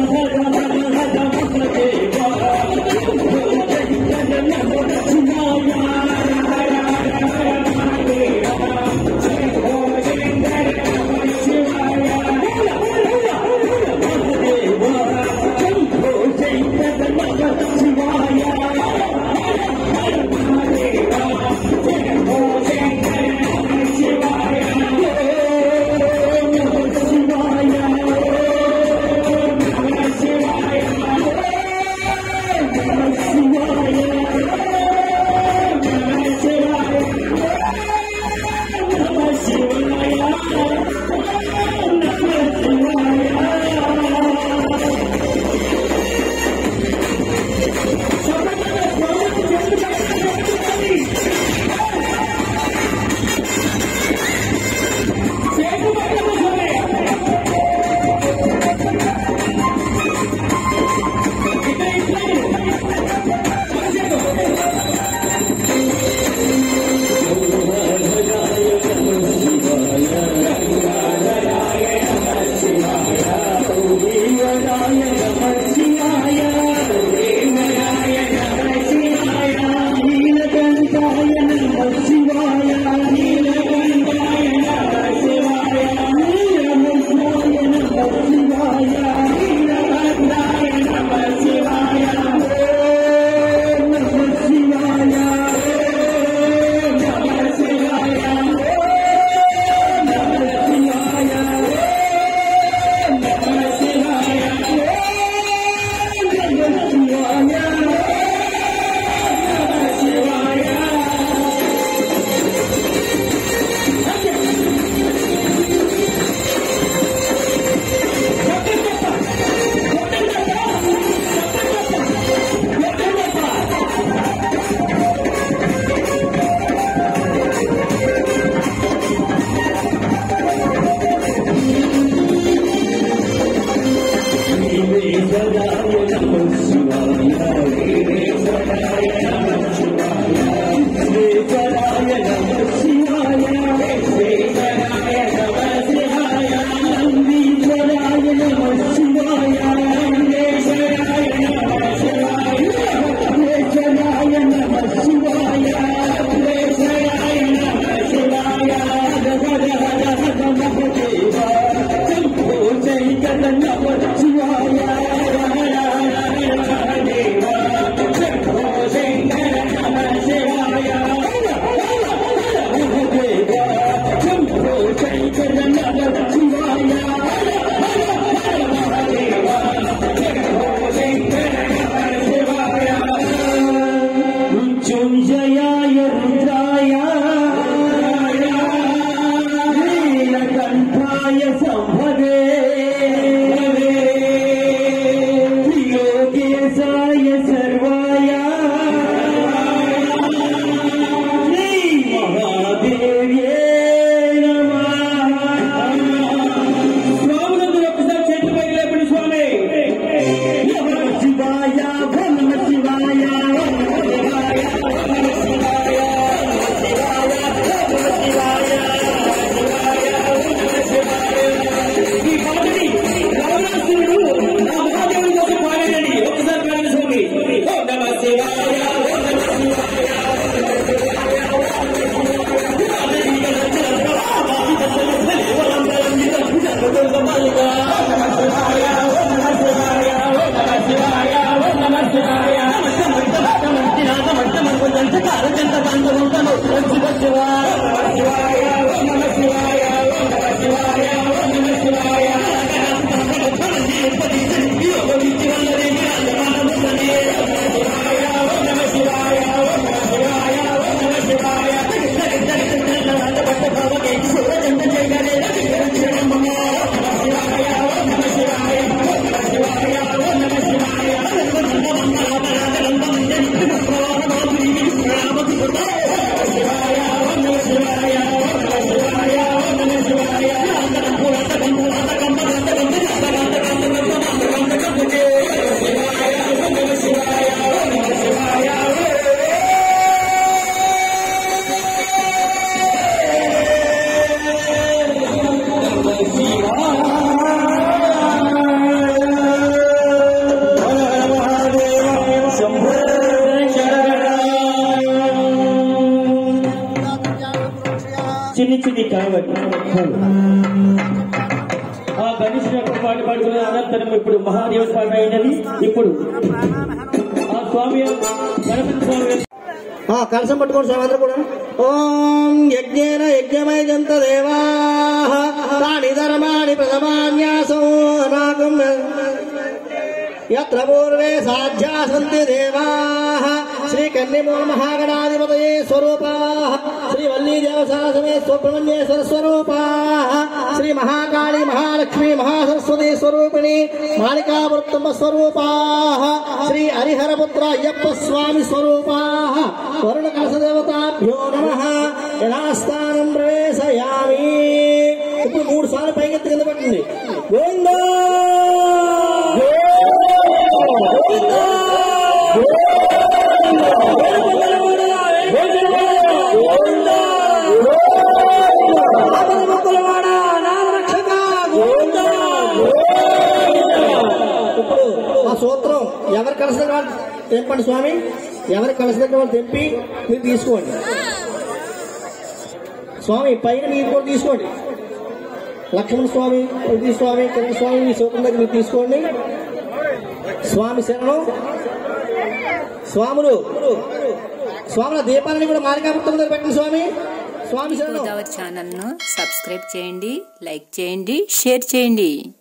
శివాయ ఆ గణేష్ యొక్క పాట పాడుకునే అనంతరం ఇప్పుడు మహాదేవ స్వామి అయినది ఇప్పుడు ఆ స్వామి గణపతి స్వామి ఆ కలసం పట్టుకోండి స్వామి అందరూ కూడా ఓం యజ్ఞేన యజ్ఞమయ జంత దేవా తాని ధర్మాణి ప్రథమాన్యాసం నాగం యత్ర పూర్వే సాధ్యా సంతి దేవా శ్రీ కన్యమూల మహాగణాధిపతయే స్వరూపా శ్రీ వల్లీ దేవసాన సమే సుబ్రహ్మణ్యేశ్వర స్వరూపా శ్రీ మహాకాళి మహాలక్ష్మి మహాసరస్వతి స్వరూపిణి మాలికావృత్తమ స్వరూపా శ్రీ హరిహరపుత్ర అయ్యప్ప స్వామి స్వరూపా వరుణ కలస దేవతాభ్యో నమ యథాస్థానం ప్రవేశయామి ఇప్పుడు మూడు సార్లు పైకెత్తి కింద పెట్టండి గోవిందా ఇప్పుడు ఆ సూత్రం ఎవరు కలిసిన వాళ్ళు తెంపండి స్వామి ఎవరు కలిసిన వాళ్ళు తెంపి మీరు తీసుకోండి స్వామి పైన మీరు కూడా తీసుకోండి లక్ష్మణ స్వామి ప్రతి స్వామి కృష్ణ స్వామి మీ సూత్రం దగ్గర మీరు తీసుకోండి స్వామి శరణం స్వాములు స్వాముల దీపాలని కూడా మాలికాపుత్రం దగ్గర పెట్టండి స్వామి స్వామి శరణం గోదావరి ఛానల్ను సబ్స్క్రైబ్ చేయండి లైక్ చేయండి షేర్ చేయండి